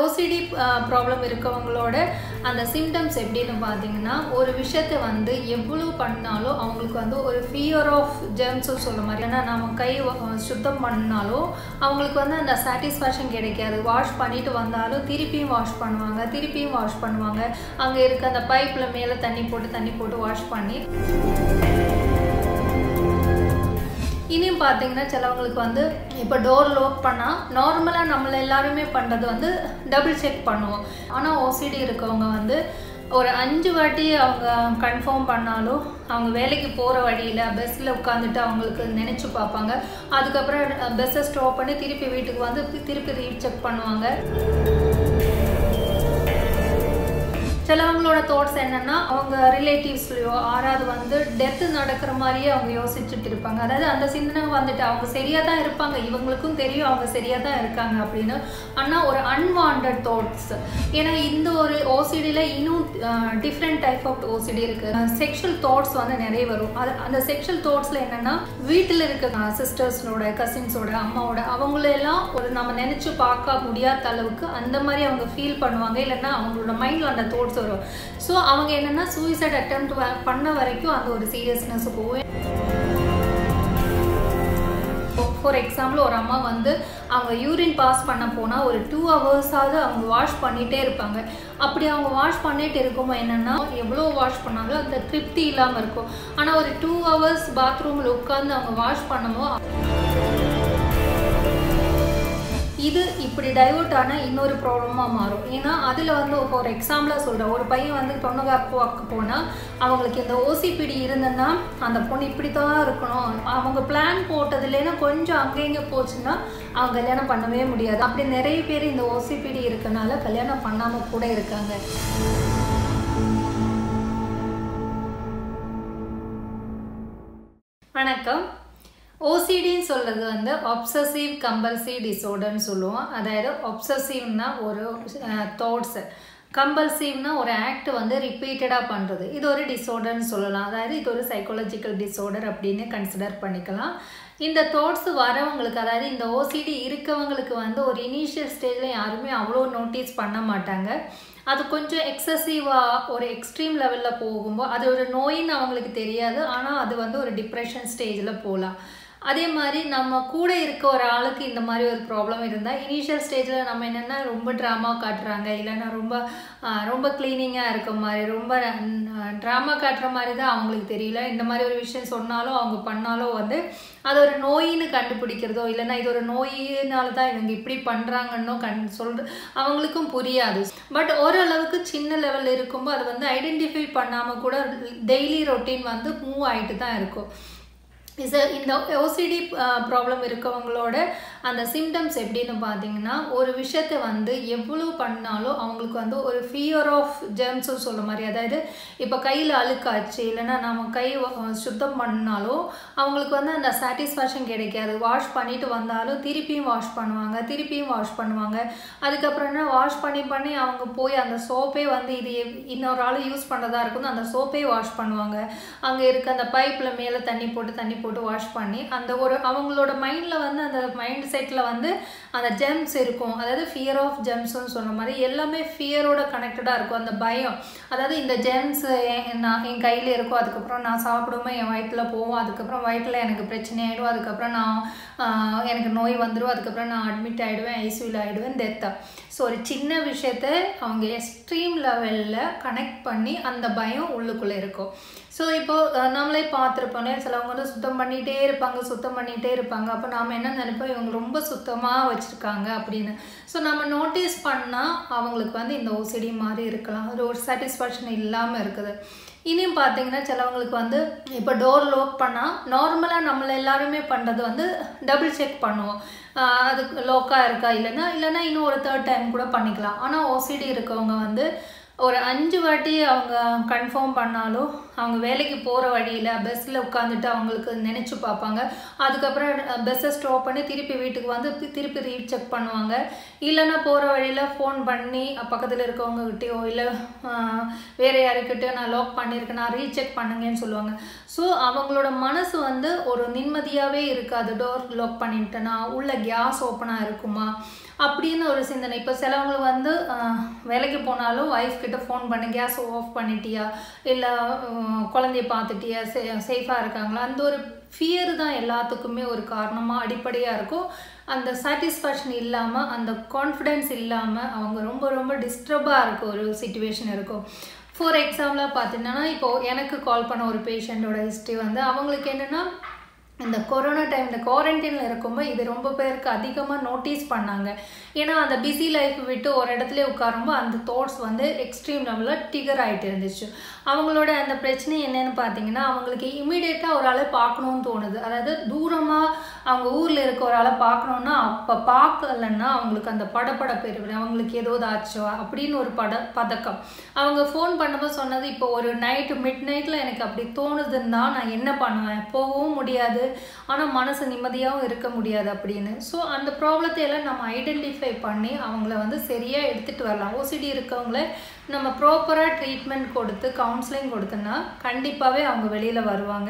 OCD problem இருக்கவங்களோட அந்த symptoms எப்படின்னு பார்த்தீங்கன்னா ஒரு விஷயத்தை வந்து எவ்வளோ பண்ணாலும் அவங்களுக்கு வந்து ஒரு ஃபியர் ஆஃப் ஜெர்ம்ஸும் சொல்ல மாதிரி ஏன்னா நம்ம கை வ- சுத்தம் பண்ணாலும் அவங்களுக்கு வந்து அந்த சாட்டிஸ்ஃபேக்ஷன் கிடைக்காது வாஷ் பண்ணிட்டு வந்தாலும் திருப்பியும் வாஷ் பண்ணுவாங்க திருப்பியும் வாஷ் பண்ணுவாங்க அங்கே இருக்க அந்த பைப்பில் மேலே தண்ணி போட்டு தண்ணி போட்டு வாஷ் பண்ணி இனியும் பார்த்தீங்கன்னா சிலவங்களுக்கு வந்து இப்போ டோர் லோக் பண்ணால் நார்மலாக நம்மள எல்லாருமே பண்ணுறது வந்து டபுள் செக் பண்ணுவோம் ஆனால் ஓசிடி இருக்கவங்க வந்து ஒரு அஞ்சு வாட்டி அவங்க கன்ஃபார்ம் பண்ணாலும் அவங்க வேலைக்கு போகிற வழியில் பஸ்ஸில் உட்காந்துட்டு அவங்களுக்கு நினச்சி பார்ப்பாங்க அதுக்கப்புறம் பஸ்ஸை ஸ்டாப் பண்ணி திருப்பி வீட்டுக்கு வந்து திருப்பி ரீசெக் பண்ணுவாங்க சிலவங்களோட தாட்ஸ் என்னன்னா அவங்க ரிலேட்டிவ்ஸ்லையோ ஆறாவது வந்து டெத்து நடக்கிற மாதிரியே அவங்க யோசிச்சுட்டு இருப்பாங்க அதாவது அந்த சிந்தனை வந்துட்டு அவங்க சரியாக தான் இருப்பாங்க இவங்களுக்கும் தெரியும் அவங்க சரியாக தான் இருக்காங்க அப்படின்னு ஆனால் ஒரு அன்வான்ட் தாட்ஸ் ஏன்னா இந்த ஒரு ஓசிடியில் இன்னும் டிஃப்ரெண்ட் டைப் ஆஃப் ஓசிடி இருக்கு செக்ஷுவல் தாட்ஸ் வந்து நிறைய வரும் அது அந்த செக்ஷுவல் தாட்ஸில் என்னன்னா வீட்டில் இருக்க சிஸ்டர்ஸோட கசின்ஸோட அம்மாவோட அவங்களெல்லாம் ஒரு நம்ம நினச்சி பார்க்க முடியாத அளவுக்கு அந்த மாதிரி அவங்க ஃபீல் பண்ணுவாங்க இல்லைன்னா அவங்களோட மைண்டில் அந்த தாட்ஸ் வரும் ஸோ அவங்க என்னன்னா சூசைட் அட்டம் பண்ண வரைக்கும் அந்த ஒரு சீரியஸ்னஸ் போகும் ஃபார் எக்ஸாம்பிள் ஒரு அம்மா வந்து அவங்க யூரின் பாஸ் பண்ண போனால் ஒரு டூ ஹவர்ஸாவது அவங்க வாஷ் பண்ணிகிட்டே இருப்பாங்க அப்படி அவங்க வாஷ் பண்ணிட்டு இருக்கும்போது என்னென்னா எவ்வளோ வாஷ் பண்ணாலும் அந்த திருப்தி இல்லாமல் இருக்கும் ஆனால் ஒரு டூ ஹவர்ஸ் பாத்ரூமில் உட்காந்து அவங்க வாஷ் பண்ணும்போது இது இப்படி டைவர்ட் ஆனால் இன்னொரு ப்ராப்ளமாக மாறும் ஏன்னா அதில் வந்து ஃபார் எக்ஸாம்பிளாக சொல்கிறேன் ஒரு பையன் வந்து பொண்ணு பார்க்க போனால் அவங்களுக்கு இந்த ஓசிபிடி இருந்ததுன்னா அந்த பொண்ணு இப்படி தான் இருக்கணும் அவங்க பிளான் போட்டதுலேருந்து கொஞ்சம் அங்கே இங்கே போச்சுன்னா அவங்க கல்யாணம் பண்ணவே முடியாது அப்படி நிறைய பேர் இந்த ஓசிபிடி இருக்கனால கல்யாணம் பண்ணாமல் கூட இருக்காங்க வணக்கம் ஓசிடின்னு சொல்கிறது வந்து ஒப்சசிவ் கம்பல்சிவ் டிஸார்டர்னு சொல்லுவோம் அதாவது ஒப்சசிவ்னா ஒரு தாட்ஸு கம்பல்சிவ்னா ஒரு ஆக்ட் வந்து ரிப்பீட்டடாக பண்ணுறது இது ஒரு டிஸார்டர்னு சொல்லலாம் அதாவது இது ஒரு சைக்காலஜிக்கல் டிஸார்டர் அப்படின்னு கன்சிடர் பண்ணிக்கலாம் இந்த தாட்ஸ் வரவங்களுக்கு அதாவது இந்த ஓசிடி இருக்கவங்களுக்கு வந்து ஒரு இனிஷியல் ஸ்டேஜில் யாருமே அவ்வளோ நோட்டீஸ் பண்ண மாட்டாங்க அது கொஞ்சம் எக்ஸசிவாக ஒரு எக்ஸ்ட்ரீம் லெவலில் போகும்போது அது ஒரு நோயின்னு அவங்களுக்கு தெரியாது ஆனால் அது வந்து ஒரு டிப்ரெஷன் ஸ்டேஜில் போகலாம் அதே மாதிரி நம்ம கூட இருக்க ஒரு ஆளுக்கு இந்த மாதிரி ஒரு ப்ராப்ளம் இருந்தால் இனிஷியல் ஸ்டேஜில் நம்ம என்னென்னா ரொம்ப ட்ராமா காட்டுறாங்க இல்லைன்னா ரொம்ப ஆஹ், ரொம்ப க்ளீனிங்காக இருக்க மாதிரி ரொம்ப ட்ராமா காட்டுற மாதிரி தான் அவங்களுக்கு தெரியல இந்த மாதிரி ஒரு விஷயம் சொன்னாலும் அவங்க பண்ணாலும் வந்து அது ஒரு நோயின்னு கண்டுபிடிக்கிறதோ இல்லைன்னா இது ஒரு நோயினால தான் இவங்க இப்படி பண்ணுறாங்கன்னோ கண் சொல்ற அவங்களுக்கும் புரியாது பட் ஓரளவுக்கு சின்ன லெவல் இருக்கும்போது அது வந்து ஐடென்டிஃபை பண்ணாமல் கூட டெய்லி ரொட்டீன் வந்து மூவ் ஆகிட்டு தான் இருக்கும் இஸ் இந்த ஓசிடி ப்ராப்ளம் இருக்கவங்களோட அந்த சிம்டம்ஸ் எப்படின்னு பார்த்தீங்கன்னா ஒரு விஷயத்தை வந்து எவ்வளோ பண்ணாலும் அவங்களுக்கு வந்து ஒரு ஃபியர் ஆஃப் ஜெர்ம்ஸும் சொல்ல மாதிரி அதாவது இப்போ கையில் அழுக்காச்சு இல்லைன்னா நம்ம கை வ- சுத்தம் பண்ணாலும் அவங்களுக்கு வந்து அந்த சாட்டிஸ்ஃபேக்ஷன் கிடைக்காது வாஷ் பண்ணிட்டு வந்தாலும் திருப்பியும் வாஷ் பண்ணுவாங்க திருப்பியும் வாஷ் பண்ணுவாங்க அதுக்கப்புறம் என்ன வாஷ் பண்ணி பண்ணி அவங்க போய் அந்த சோப்பே வந்து இது எப்- இன்னொரு ஆள் யூஸ் பண்ணதா இருக்கும் அந்த சோப்பே வாஷ் பண்ணுவாங்க அங்கே இருக்க அந்த பைப்பில் மேலே தண்ணி போட்டு தண்ணி போட்டு வாஷ் பண்ணி அந்த ஒரு அவங்களோட மைண்டில் வந்து அந்த மைண்ட் செட்டில் வந்து அந்த ஜெம்ஸ் இருக்கும் அதாவது ஃபியர் ஆஃப் ஜெம்ஸ்னு சொன்ன மாதிரி எல்லாமே ஃபியரோட கனெக்டடாக இருக்கும் அந்த பயம் அதாவது இந்த ஜெம்ஸ் நான் என் கையில் இருக்கும் அதுக்கப்புறம் நான் சாப்பிடும்போது என் வயிற்றில் போகும் அதுக்கப்புறம் வயிற்றில் எனக்கு பிரச்சனை ஆகிடும் அதுக்கப்புறம் நான் ஆஹ், எனக்கு நோய் வந்துடும் அதுக்கப்புறம் நான் அட்மிட் ஆகிடுவேன் ஐசியூவில் ஆகிடுவேன் டெத்தா ஸோ ஒரு சின்ன விஷயத்த அவங்க எக்ஸ்ட்ரீம் லெவலில் கனெக்ட் பண்ணி அந்த பயம் உள்ளுக்குள்ளே இருக்கும் ஸோ இப்போ அஹ், நம்மளே பார்த்துருப்போம் சிலவங்க வந்து சுத்தம் பண்ணிகிட்டே இருப்பாங்க சுத்தம் பண்ணிகிட்டே இருப்பாங்க அப்போ நாம் என்ன நினைப்போம் இவங்க ரொம்ப சுத்தமாக வச்சுருக்காங்க அப்படின்னு ஸோ நம்ம நோட்டீஸ் பண்ணால் அவங்களுக்கு வந்து இந்த ஓசிடி மாதிரி இருக்கலாம் அது ஒரு சாட்டிஸ்ஃபேக்ஷன் இல்லாமல் இருக்குது இனியும் பார்த்தீங்கன்னா சிலவங்களுக்கு வந்து இப்போ டோர் லோக் பண்ணால் நார்மலாக நம்மள எல்லாருமே பண்ணுறது வந்து டபுள் செக் பண்ணுவோம் ஆஹ் அது லோக்காக இருக்கா இல்லைன்னா இல்லைன்னா இன்னும் ஒரு தேர்ட் டைம் கூட பண்ணிக்கலாம் ஆனால் ஓசிடி இருக்கவங்க வந்து ஒரு அஞ்சு வாட்டி அவங்க கன்ஃபார்ம் பண்ணாலும் அவங்க வேலைக்கு போகிற வழியில் பஸ்ஸில் உட்காந்துட்டு அவங்களுக்கு நினச்சி பார்ப்பாங்க அதுக்கப்புறம் பஸ்ஸை ஸ்டாப் பண்ணி திருப்பி வீட்டுக்கு வந்து தி- திருப்பி ரீசெக் பண்ணுவாங்க இல்லைன்னா போகிற வழியில் ஃபோன் பண்ணி பக்கத்தில் இருக்கவங்ககிட்டயோ இல்லை வேறு யாருக்கிட்டயோ நான் லாக் பண்ணியிருக்கேன் நான் ரீசெக் பண்ணுங்கன்னு சொல்லுவாங்க ஸோ அவங்களோட மனசு வந்து ஒரு நிம்மதியாகவே இருக்காது டோர் லாக் பண்ணிட்டேனா உள்ள கேஸ் ஓப்பனாக இருக்குமா அப்படின்னு ஒரு சிந்தனை இப்போ சிலவங்களுக்கு வந்து ஆஹ், வேலைக்கு போனாலும் ஒய்ஃப் கிட்ட ஃபோன் பண்ணி கேஸ் ஆஃப் பண்ணிட்டியா இல்லை குழந்தைய பார்த்துட்டியா சே சேஃபாக இருக்காங்களா அந்த ஒரு ஃபியர் தான் எல்லாத்துக்குமே ஒரு காரணமாக அடிப்படையாக இருக்கும் அந்த சாட்டிஸ்ஃபேக்ஷன் இல்லாமல் அந்த கான்ஃபிடென்ஸ் இல்லாமல் அவங்க ரொம்ப ரொம்ப டிஸ்டர்பாக இருக்க ஒரு சுச்சுவேஷன் இருக்கும் ஃபார் எக்ஸாம்பிளாக பார்த்தீங்கன்னா இப்போது எனக்கு கால் பண்ண ஒரு பேஷண்ட்டோட ஹிஸ்ட்ரி வந்து அவங்களுக்கு என்னென்னா இந்த கொரோனா டைம் இந்த குவாரண்டைனில் இருக்கும்போது இது ரொம்ப பேருக்கு அதிகமாக நோட்டீஸ் பண்ணாங்க ஏன்னா அந்த பிஸி லைஃப் விட்டு ஒரு இடத்துல உட்காரும்போது அந்த தாட்ஸ் வந்து எக்ஸ்ட்ரீம் லெவலில் டிகர் ஆகிட்டு இருந்துச்சு அவங்களோட அந்த பிரச்சனை என்னன்னு பார்த்தீங்கன்னா அவங்களுக்கு இமீடியட்டாக ஒரு ஆளை பார்க்கணும்னு தோணுது அதாவது தூரமாக அவங்க ஊரில் இருக்க ஒரு ஆளை பார்க்கணுன்னா அப்போ பார்க்கலன்னா அவங்களுக்கு அந்த படப்படப்பு இருக்கு அவங்களுக்கு ஏதோ ஆச்சோ அப்படின்னு ஒரு பட பதக்கம் அவங்க ஃபோன் பண்ணும்போது சொன்னது இப்போ ஒரு நைட்டு மிட் நைட்டில் எனக்கு அப்படி தோணுதுன்னா நான் என்ன பண்ணுவேன் போகவும் முடியாது ஆனால் மனசு நிம்மதியாகவும் இருக்க முடியாது அப்படின்னு ஸோ அந்த ப்ராப்ளத்தை எல்லாம் நம்ம ஐடென்டிஃபை பண்ணி அவங்கள வந்து சரியாக எடுத்துகிட்டு வரலாம் ஓசிடி இருக்கவங்கள நம்ம ப்ராப்பராக ட்ரீட்மெண்ட் கொடுத்து கவுன்சிலிங் கொடுத்தோன்னா கண்டிப்பாகவே அவங்க வெளியில் வருவாங்க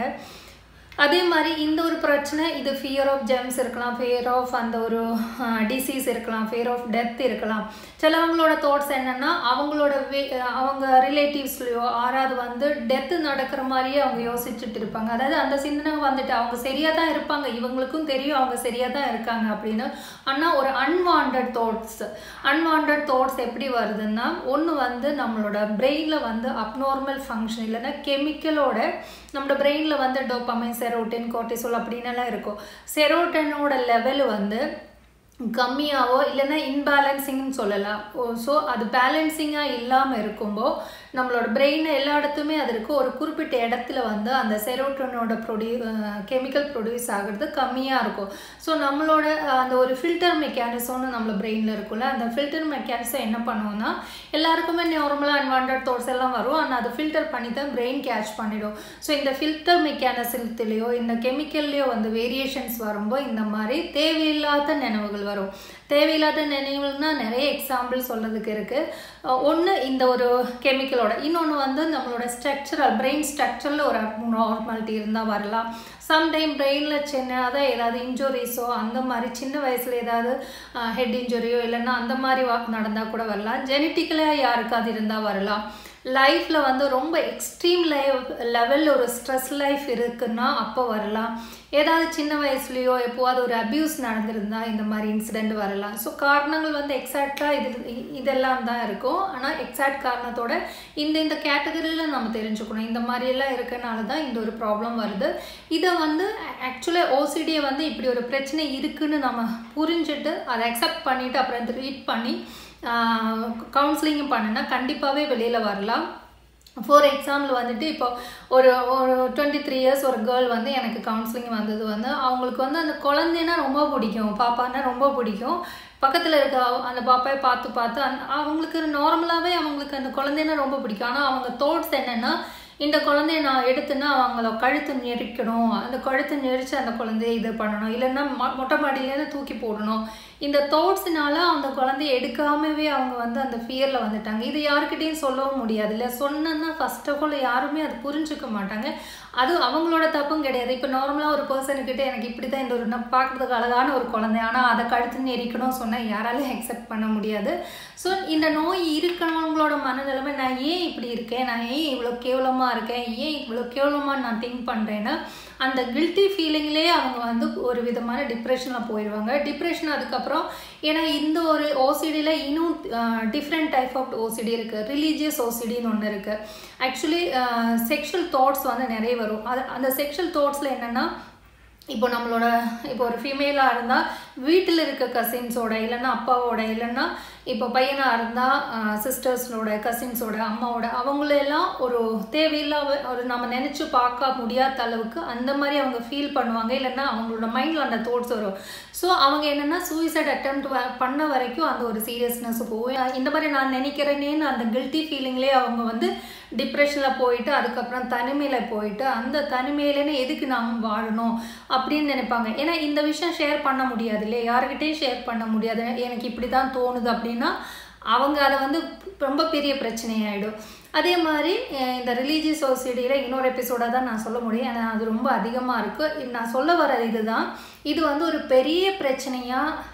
அதே மாதிரி இந்த ஒரு பிரச்சனை இது ஃபியர் ஆஃப் ஜெம்ஸ் இருக்கலாம் ஃபியர் ஆஃப் அந்த ஒரு டிசீஸ் இருக்கலாம் ஃபியர் ஆஃப் டெத் இருக்கலாம் சிலவங்களோட தாட்ஸ் என்னென்னா அவங்களோட வே அவங்க ரிலேட்டிவ்ஸ்லையோ யாராவது வந்து டெத்து நடக்கிற மாதிரியே அவங்க யோசிச்சுட்டு இருப்பாங்க அதாவது அந்த சிந்தனை வந்துட்டு அவங்க சரியாக தான் இருப்பாங்க இவங்களுக்கும் தெரியும் அவங்க சரியாக தான் இருக்காங்க அப்படின்னு ஆனால் ஒரு அன்வான்ட் தாட்ஸ் அன்வான்ட் தாட்ஸ் எப்படி வருதுன்னா ஒன்று வந்து நம்மளோட பிரெயினில் வந்து அப்நார்மல் ஃபங்க்ஷன் இல்லைன்னா கெமிக்கலோட நம்மளோட பிரெயினில் வந்து டோப்பமைன் செரோட்டின் கோர்டிசோல் அப்படின்னு எல்லாம் இருக்கும் செரோட்டனோட லெவல் வந்து கம்மியாவோ இல்லைன்னா இன்பேலன்சிங்னு சொல்லலாம் ஸோ அது பேலன்சிங்காக இல்லாமல் இருக்கும்போ நம்மளோட பிரெயின் எல்லா இடத்துமே அது இருக்கும் ஒரு குறிப்பிட்ட இடத்துல வந்து அந்த செரோட்டனோட ப்ரொடியூ கெமிக்கல் ப்ரொடியூஸ் ஆகிறது கம்மியாக இருக்கும் ஸோ நம்மளோட அஹ், அந்த ஒரு ஃபில்டர் மெக்கானிசம்னு நம்மள பிரெயினில் இருக்கும்ல அந்த ஃபில்டர் மெக்கானிசம் என்ன பண்ணுவோம்னா எல்லாருக்குமே நார்மலாக அன்வான்ட் தாட்ஸ் எல்லாம் வரும் ஆனால் அதை ஃபில்டர் பண்ணி தான் பிரெயின் கேட்ச் பண்ணிடும் ஸோ இந்த ஃபில்டர் மெக்கானிசத்துலேயோ இந்த கெமிக்கல்லையோ வந்து வேரியேஷன்ஸ் வரும்போது இந்த மாதிரி தேவையில்லாத நினைவுகள் வரும் தேவையில்லாத நினைவுகள்னா நிறைய எக்ஸாம்பிள் சொல்கிறதுக்கு இருக்குது ஒன்று இந்த ஒரு கெமிக்கலோட இன்னொன்று வந்து நம்மளோட ஸ்ட்ரக்சரல் பிரெயின் ஸ்ட்ரக்சரில் ஒரு நார்மாலிட்டி இருந்தால் வரலாம் சம்டைம் பிரெயினில் சின்னதாக ஏதாவது இன்ஜுரிஸோ அந்த மாதிரி சின்ன வயசில் ஏதாவது ஹெட் இன்ஜுரியோ இல்லைன்னா அந்த மாதிரி வாக்கு நடந்தால் கூட வரலாம் ஜெனட்டிக்கலாக யாருக்காவது இருந்தால் வரலாம் லைஃப்பில் வந்து ரொம்ப எக்ஸ்ட்ரீம் லைஃப் லெவலில் ஒரு ஸ்ட்ரெஸ் லைஃப் இருக்குன்னா அப்போ வரலாம் ஏதாவது சின்ன வயசுலேயோ எப்போவாது ஒரு அப்யூஸ் நடந்திருந்தா இந்த மாதிரி இன்சிடெண்ட் வரலாம் ஸோ காரணங்கள் வந்து எக்ஸாக்டாக இது இ- இதெல்லாம் தான் இருக்கும் ஆனால் எக்ஸாக்ட் காரணத்தோட இந்த இந்த கேட்டகரியில் நம்ம தெரிஞ்சுக்கணும் இந்த மாதிரியெல்லாம் இருக்கனால தான் இந்த ஒரு ப்ராப்ளம் வருது இதை வந்து ஆக்சுவலாக ஓசிடியை வந்து இப்படி ஒரு பிரச்சனை இருக்குன்னு நம்ம புரிஞ்சுட்டு அதை அக்செப்ட் பண்ணிவிட்டு அப்புறம் ட்ரீட் பண்ணி கவுன்சிலிங்கும் பண்ணுனா கண்டிப்பாகவே வெளியில் வரலாம் ஃபார் எக்ஸாம்பிள் வந்துட்டு இப்போ ஒரு ஒரு டுவெண்ட்டி த்ரீ இயர்ஸ் ஒரு கேர்ள் வந்து எனக்கு கவுன்சிலிங் வந்தது வந்து அவங்களுக்கு வந்து அந்த குழந்தைன்னா ரொம்ப பிடிக்கும் பாப்பான்னா ரொம்ப பிடிக்கும் பக்கத்தில் இருக்க அவ- அந்த பாப்பாயை பார்த்து பார்த்து அந்த அவங்களுக்கு நார்மலாகவே அவங்களுக்கு அந்த குழந்தைன்னா ரொம்ப பிடிக்கும் ஆனால் அவங்க தாட்ஸ் என்னென்னா இந்த குழந்தைய நான் எடுத்துன்னா அவங்கள கழுத்து நெரிக்கணும் அந்த கழுத்து நெரிச்சு அந்த குழந்தைய இது பண்ணணும் இல்லைன்னா மொ- மொட்டை மாடியிலேருந்து தூக்கி போடணும் இந்த தாட்ஸ்னால அந்த குழந்தைய எடுக்காமவே அவங்க வந்து அந்த ஃபியரில் வந்துட்டாங்க இது யாருக்கிட்டையும் சொல்லவும் முடியாது இல்லை சொன்னோன்னா ஃபர்ஸ்ட் ஆஃப் ஆல் யாருமே அது புரிஞ்சுக்க மாட்டாங்க அது அவங்களோட தப்பும் கிடையாது இப்போ நார்மலாக ஒரு பர்சனுக்கிட்ட எனக்கு இப்படி தான் இந்த ஒரு நான் பார்க்குறதுக்கு அழகான ஒரு குழந்தை ஆனால் அதை கழுத்து நெரிக்கணும் சொன்னால் யாராலையும் அக்செப்ட் பண்ண முடியாது ஸோ இந்த நோய் இருக்கிறவங்களோட மனநிலைமை நான் ஏன் இப்படி இருக்கேன் நான் ஏன் இவ்வளோ கேவலமாக இருக்கேன் ஏன் இவ்வளோ கேவலமாக நான் திங்க் பண்ணுறேன்னா அந்த கில்ட்டி ஃபீலிங்லேயே அவங்க வந்து ஒரு விதமான டிப்ரெஷனில் போயிடுவாங்க டிப்ரெஷன் அதுக்கப்புறம் ஏன்னா இந்த ஒரு ஓசிடியில் இன்னும் டிஃப்ரெண்ட் டைப் ஆஃப் ஓசிடி இருக்குது ரிலீஜியஸ் ஓசிடின்னு ஒன்று இருக்குது ஆக்சுவலி செக்ஷுவல் தாட்ஸ் வந்து நிறைய வரும் அது அந்த செக்ஷுவல் தாட்ஸில் என்னென்னா இப்போ நம்மளோட இப்போ ஒரு ஃபீமேலாக இருந்தால் வீட்டில் இருக்க கசின்ஸோட இல்லைன்னா அப்பாவோட இல்லைன்னா இப்போ பையனாக இருந்தால் சிஸ்டர்ஸோட கசின்ஸோட அம்மாவோட அவங்களெல்லாம் ஒரு தேவையில்லாத ஒரு நம்ம நினச்சி பார்க்க முடியாத அளவுக்கு அந்த மாதிரி அவங்க ஃபீல் பண்ணுவாங்க இல்லைன்னா அவங்களோட மைண்டில் அந்த தாட்ஸ் வரும் ஸோ அவங்க என்னென்னா சூசைட் அட்டெம்ப்ட் பண்ண வரைக்கும் அந்த ஒரு சீரியஸ்னஸ் போகும் இந்த மாதிரி நான் நினைக்கிறேனேன்னு அந்த கில்ட்டி ஃபீலிங்லேயே அவங்க வந்து டிப்ரெஷனில் போயிட்டு அதுக்கப்புறம் தனிமையில் போயிட்டு அந்த தனிமையிலேன்னு எதுக்கு நாம் வாழணும் அப்படின்னு நினைப்பாங்க ஏன்னா இந்த விஷயம் ஷேர் பண்ண முடியாது இல்லையா யாருக்கிட்டையும் ஷேர் பண்ண முடியாது எனக்கு இப்படி தான் தோணுது அப்படின்னா அவங்க அதை வந்து ரொம்ப பெரிய பிரச்சனையாயிடும் அதே மாதிரி அஹ் இந்த ரிலீஜியஸ் சொசைட்டியில் இன்னொரு எபிசோடாக தான் நான் சொல்ல முடியும் ஏன்னா அது ரொம்ப அதிகமாக இருக்குது நான் சொல்ல வர இதுதான் இது வந்து ஒரு பெரிய பிரச்சனையாக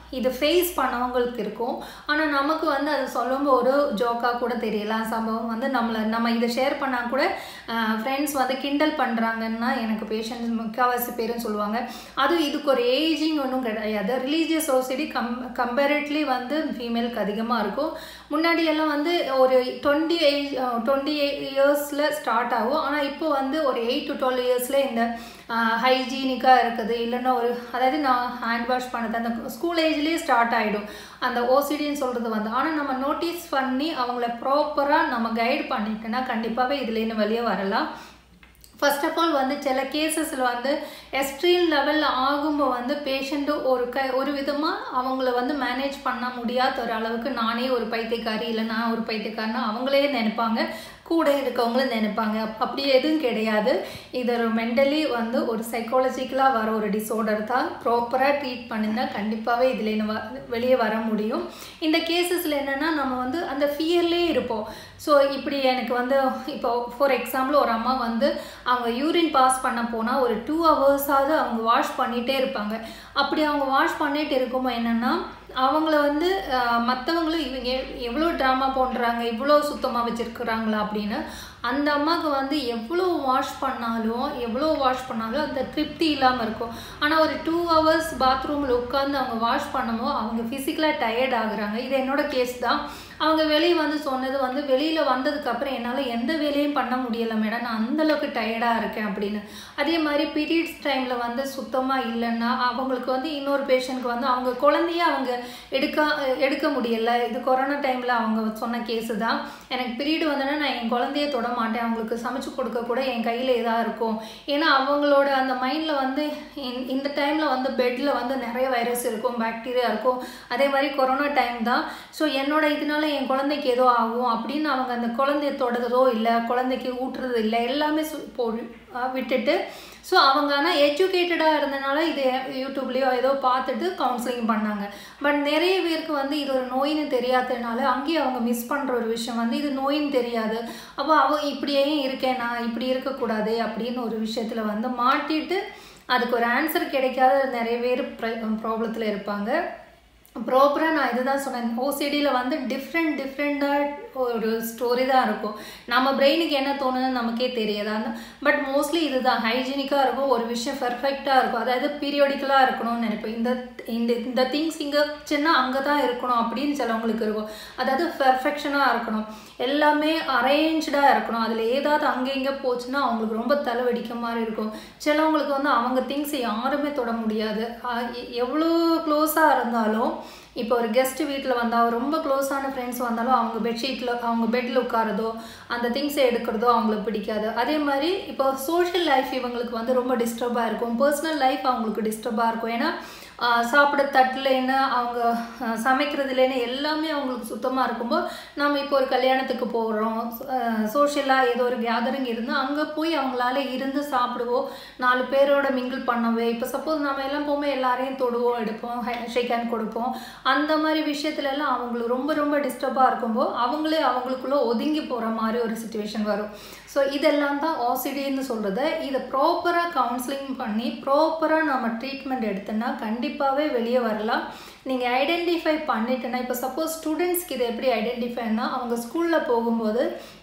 இது ஃபேஸ் பண்ணவங்களுக்கு இருக்கும் ஆனால் நமக்கு வந்து அது சொல்லும்போது ஒரு ஜோக்காக கூட தெரியலாம் சம்பவம் வந்து நம்மளை நம்ம இதை ஷேர் பண்ணால் கூட ஃப்ரெண்ட்ஸ் வந்து கிண்டல் பண்ணுறாங்கன்னா எனக்கு பேஷண்ட்ஸ் முக்கால்வாசி பேரும் சொல்லுவாங்க அதுவும் இதுக்கு ஒரு ஏஜிங் ஒன்றும் கிடையாது ரிலீஜியஸ் சொசைட்டி கம் கம்பேரட்லி வந்து ஃபீமேலுக்கு அதிகமாக இருக்கும் முன்னாடி எல்லாம் வந்து ஒரு டுவெண்ட்டி எயிட் டுவெண்ட்டி எயிட் இயர்ஸில் ஸ்டார்ட் ஆகும் ஆனால் இப்போ வந்து ஒரு எயிட் டு டுவெல் இயர்ஸில் இந்த ஹைஜீனிக்காக இருக்குது இல்லைன்னா ஒரு அதாவது நான் ஹேண்ட் வாஷ் பண்ணது அந்த ஸ்கூல் ஏஜ்லேயே ஸ்டார்ட் ஆகிடும் அந்த ஓசிடின்னு சொல்கிறது வந்து ஆனால் நம்ம நோட்டீஸ் பண்ணி அவங்கள ப்ராப்பராக நம்ம கைட் பண்ணிட்டோன்னா கண்டிப்பாகவே இதுலேருந்து வெளியே வரலாம் ஃபர்ஸ்ட் ஆஃப் ஆல் வந்து சில கேசஸில் வந்து எக்ஸ்ட்ரீம் லெவலில் ஆகும்போது வந்து பேஷண்ட்டு ஒரு க ஒரு விதமாக அவங்கள வந்து மேனேஜ் பண்ண முடியாத ஒரு அளவுக்கு நானே ஒரு பைத்தியக்காரி இல்லை நான் ஒரு பைத்தியக்காரனா அவங்களே நினைப்பாங்க கூட இருக்கவங்களும் நினைப்பாங்க அப்படி எதுவும் கிடையாது இது ஒரு மென்டலி வந்து ஒரு சைக்காலஜிக்கலாக வர ஒரு டிஸார்டர் தான் ப்ராப்பராக ட்ரீட் பண்ணினா கண்டிப்பாகவே இதில் வ வெளியே வர முடியும் இந்த கேசஸில் என்னென்னா நம்ம வந்து அந்த ஃபியர்லேயே இருப்போம் ஸோ இப்படி எனக்கு வந்து இப்போ ஃபார் எக்ஸாம்பிள் ஒரு அம்மா வந்து அவங்க யூரின் பாஸ் பண்ண போனால் ஒரு டூ ஹவர்ஸாவது அவங்க வாஷ் பண்ணிகிட்டே இருப்பாங்க அப்படி அவங்க வாஷ் பண்ணிட்டு இருக்கும்போது என்னென்னா அவங்கள வந்து மற்றவங்களும் இவங்க எவ்வளோ ட்ராமா போடுறாங்க இவ்வளோ சுத்தமாக வச்சுருக்குறாங்களா அப்படின்னு அந்த அம்மாவுக்கு வந்து எவ்வளோ வாஷ் பண்ணாலும் எவ்வளோ வாஷ் பண்ணாலும் அந்த திருப்தி இல்லாமல் இருக்கும் ஆனால் ஒரு டூ ஹவர்ஸ் பாத்ரூமில் உட்காந்து அவங்க வாஷ் பண்ணமோ அவங்க ஃபிசிக்கலாக டயர்ட் ஆகுறாங்க இது என்னோட கேஸ் தான் அவங்க வெளியே வந்து சொன்னது வந்து வெளியில் வந்ததுக்கப்புறம் என்னால் எந்த வேலையும் பண்ண முடியலை மேடம் நான் அந்தளவுக்கு டயர்டாக இருக்கேன் அப்படின்னு அதே மாதிரி பீரியட்ஸ் டைமில் வந்து சுத்தமாக இல்லைன்னா அவங்களுக்கு வந்து இன்னொரு பேஷண்ட்க்கு வந்து அவங்க குழந்தைய அவங்க எடுக்க எடுக்க முடியலை இது கொரோனா டைமில் அவங்க சொன்ன கேஸு தான் எனக்கு பீரியட் வந்தோன்னா நான் என் குழந்தைய தொட மாட்டேன் அவங்களுக்கு சமைச்சு கொடுக்க கூட என் கையில் இதாக இருக்கும் ஏன்னா அவங்களோட அந்த மைண்டில் வந்து இந்த டைமில் வந்து பெட்டில் வந்து நிறைய வைரஸ் இருக்கும் பாக்டீரியா இருக்கும் அதே மாதிரி கொரோனா டைம் தான் ஸோ என்னோட இதனால என் குழந்தைக்கு ஏதோ ஆகும் அப்படின்னு அவங்க அந்த குழந்தைய தொடதோ இல்லை குழந்தைக்கு ஊட்டுறது இல்லை எல்லாமே போ விட்டுட்டு ஸோ அவங்க ஆனால் எஜுகேட்டடாக இருந்தனால இது யூடியூப்லேயோ ஏதோ பார்த்துட்டு கவுன்சிலிங் பண்ணாங்க பட் நிறைய பேருக்கு வந்து இது ஒரு நோயின்னு தெரியாததுனால அங்கேயும் அவங்க மிஸ் பண்ணுற ஒரு விஷயம் வந்து இது நோயின்னு தெரியாது அப்போ அவ இப்படியே இருக்கேன் நான் இப்படி இருக்கக்கூடாது அப்படின்னு ஒரு விஷயத்தில் வந்து மாட்டிட்டு அதுக்கு ஒரு ஆன்சர் கிடைக்காத நிறைய பேர் ப்ராப்ளத்தில் இருப்பாங்க ப்ராப்பராக நான் இதுதான் சொன்னேன் ஓசிடியில் வந்து டிஃப்ரெண்ட் டிஃப்ரெண்ட்டாக ஒரு ஸ்டோரி தான் இருக்கும் நம்ம பிரெயினுக்கு என்ன தோணுதுன்னு நமக்கே தெரியாது அந்த பட் மோஸ்ட்லி இதுதான் ஹைஜீனிக்காக இருக்கும் ஒரு விஷயம் பர்ஃபெக்டாக இருக்கும் அதாவது பீரியோடிக்கலாக இருக்கணும்னு நினைப்பேன் இந்த இந்த இந்த திங்ஸ் இங்கே சின்ன அங்கே தான் இருக்கணும் அப்படின்னு சிலவங்களுக்கு இருக்கும் அதாவது பெர்ஃபெக்ஷனாக இருக்கணும் எல்லாமே அரேஞ்ச்டாக இருக்கணும் அதில் ஏதாவது அங்கே இங்கே போச்சுன்னா அவங்களுக்கு ரொம்ப தலைவடிக்க மாதிரி இருக்கும் சிலவங்களுக்கு வந்து அவங்க திங்ஸை யாருமே தொட முடியாது எவ்வளோ க்ளோஸாக இருந்தாலும் இப்போ ஒரு கெஸ்ட் வீட்டில் வந்தால் ரொம்ப க்ளோஸான ஃப்ரெண்ட்ஸ் வந்தாலும் அவங்க பெட்ஷீட்டில் அவங்க பெட்டில் உட்காரதோ அந்த திங்ஸை எடுக்கிறதோ அவங்களுக்கு பிடிக்காது அதே மாதிரி இப்போ சோஷியல் லைஃப் இவங்களுக்கு வந்து ரொம்ப டிஸ்டர்பாக இருக்கும் பர்சனல் லைஃப் அவங்களுக்கு டிஸ்டர்பாக இருக்கும் ஏன்னா சாப்பிட தட்டுலேன்னு அவங்க சமைக்கிறதுலேன்னு எல்லாமே அவங்களுக்கு சுத்தமாக இருக்கும்போது நம்ம இப்போ ஒரு கல்யாணத்துக்கு போகிறோம் சோஷியலாக ஏதோ ஒரு கேதரிங் இருந்தால் அங்கே போய் அவங்களால இருந்து சாப்பிடுவோம் நாலு பேரோட மிங்கிள் பண்ணவே இப்போ சப்போஸ் நம்ம எல்லாம் போகும்போது எல்லாரையும் தொடுவோம் எடுப்போம் ஷேக் ஹேண்ட் கொடுப்போம் அந்த மாதிரி விஷயத்துலலாம் அவங்களுக்கு ரொம்ப ரொம்ப டிஸ்டர்பாக இருக்கும்போது அவங்களே அவங்களுக்குள்ளே ஒதுங்கி போகிற மாதிரி ஒரு சுச்சுவேஷன் வரும் ஸோ இதெல்லாம் தான் ஓசிடின்னு சொல்கிறது இதை ப்ராப்பராக கவுன்சிலிங் பண்ணி ப்ராப்பராக நம்ம ட்ரீட்மெண்ட் எடுத்தோன்னா கண்டிப்பாகவே வெளியே வரலாம் நீங்கள் ஐடென்டிஃபை பண்ணிட்டேன்னா இப்போ சப்போஸ் ஸ்டூடெண்ட்ஸ்க்கு இதை எப்படி ஐடென்டிஃபைனா அவங்க ஸ்கூலில் போகும்போது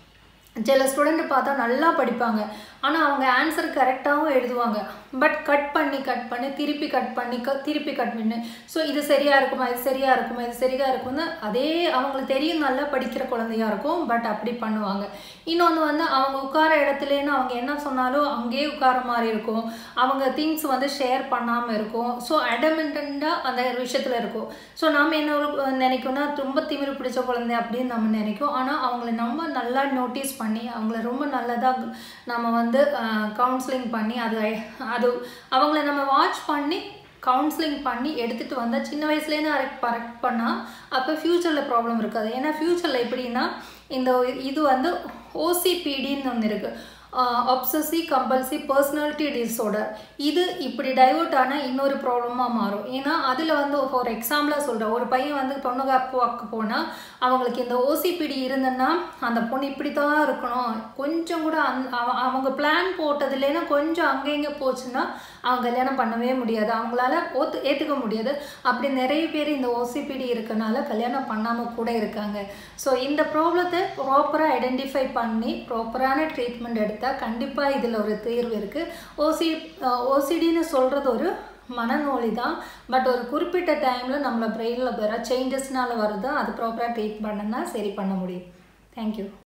சில ஸ்டூடெண்ட் பார்த்தா நல்லா படிப்பாங்க ஆனால் அவங்க ஆன்சர் கரெக்டாகவும் எழுதுவாங்க பட் கட் பண்ணி கட் பண்ணி திருப்பி கட் பண்ணி க திருப்பி கட் பண்ணி ஸோ இது சரியாக இருக்குமா இது சரியாக இருக்குமா இது சரியாக இருக்கும்னு அதே அவங்களுக்கு தெரியும் நல்லா படிக்கிற குழந்தையா இருக்கும் பட் அப்படி பண்ணுவாங்க இன்னொன்று வந்து அவங்க உட்கார இடத்துலேன்னு அவங்க என்ன சொன்னாலும் அங்கேயே உட்கார மாதிரி இருக்கும் அவங்க திங்ஸ் வந்து ஷேர் பண்ணாமல் இருக்கும் ஸோ அடமெண்டாக அந்த விஷயத்தில் இருக்கும் ஸோ நாம் என்ன ஒரு நினைக்கோம்னா ரொம்ப திமிரு பிடிச்ச குழந்தை அப்படின்னு நம்ம நினைக்கும் ஆனால் அவங்கள நம்ம நல்லா நோட்டீஸ் பண்ணி அவங்கள ரொம்ப நல்லதாக நம்ம வந்து கவுன்சிலிங் பண்ணி அது அது அவங்கள நம்ம வாட்ச் பண்ணி கவுன்சிலிங் பண்ணி எடுத்துகிட்டு வந்தால் சின்ன வயசுலேருந்து கரெக்ட் கரெக்ட் பண்ணால் அப்போ ஃப்யூச்சரில் ப்ராப்ளம் இருக்காது ஏன்னா ஃப்யூச்சரில் எப்படின்னா இந்த இது வந்து ஓசிபிடின்னு ஒன்று இருக்குது ஆப்சசி கம்பல்சிவ் பர்சனாலிட்டி டிஸார்டர் இது இப்படி டைவர்ட் ஆனால் இன்னொரு ப்ராப்ளமாக மாறும் ஏன்னா அதில் வந்து ஃபார் எக்ஸாம்பிளாக சொல்கிறேன் ஒரு பையன் வந்து பொண்ணு பார்க்க போனால் அவங்களுக்கு இந்த ஓசிபிடி இருந்ததுன்னா அந்த பொண்ணு இப்படி தான் இருக்கணும் கொஞ்சம் கூட அந் அவ- அவங்க பிளான் போட்டதுலேன்னா கொஞ்சம் அங்கே இங்கே போச்சுன்னா அவங்க கல்யாணம் பண்ணவே முடியாது அவங்களால ஒத்து ஏற்றுக்க முடியாது அப்படி நிறைய பேர் இந்த ஓசிபிடி இருக்கனால கல்யாணம் பண்ணாமல் கூட இருக்காங்க ஸோ இந்த ப்ராப்ளத்தை ப்ராப்பராக ஐடென்டிஃபை பண்ணி ப்ராப்பரான ட்ரீட்மெண்ட் எடுத்தால் கண்டிப்பாக இதில் ஒரு தீர்வு இருக்குது ஓசி ஓசிடின்னு சொல்கிறது ஒரு மனநோய் தான் பட் ஒரு குறிப்பிட்ட டைமில் நம்மள பிரெயினில் வர சேஞ்சஸ்னால வருது அது ப்ராப்பராக ட்ரீட் பண்ணனா சரி பண்ண முடியும் தேங்க்யூ